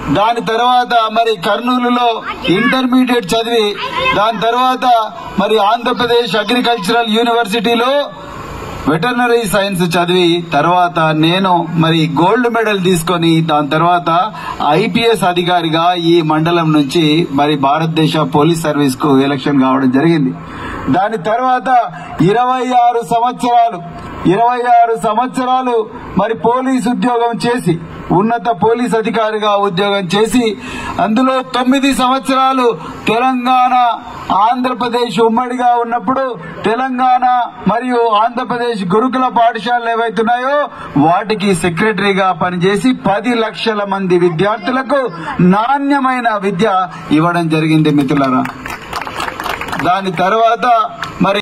దాని తర్వాత మరి కర్నూలులో ఇంటర్మీడియట్ చదివి దాని తర్వాత మరి ఆంధ్రప్రదేశ్ అగ్రికల్చరల్ యూనివర్సిటీలో వెటర్నరీ సైన్స్ చదివి తర్వాత నేను మరి గోల్డ్ మెడల్ తీసుకొని దాని తర్వాత ఐపీఎస్ అధికారిగా ఈ మండలం నుంచి మరి భారతదేశ పోలీస్ సర్వీస్ కు ఎలక్షన్ కావడం జరిగింది దాని తర్వాత ఇరవై ఆరు సంవత్సరాలు ఇరవై ఆరు సంవత్సరాలు మరి పోలీస్ ఉద్యోగం చేసి ఉన్నత పోలీస్ అధికారిగా ఉద్యోగం చేసి అందులో తొమ్మిది సంవత్సరాలు తెలంగాణ ఆంధ్రప్రదేశ్ ఉమ్మడిగా ఉన్నప్పుడు తెలంగాణ మరియు ఆంధ్రప్రదేశ్ గురుకుల పాఠశాలలు ఏవైతున్నాయో వాటికి సెక్రటరీగా పనిచేసి పది లక్షల మంది విద్యార్థులకు నాణ్యమైన విద్య ఇవ్వడం జరిగింది మిత్రులారా దాని తర్వాత మరి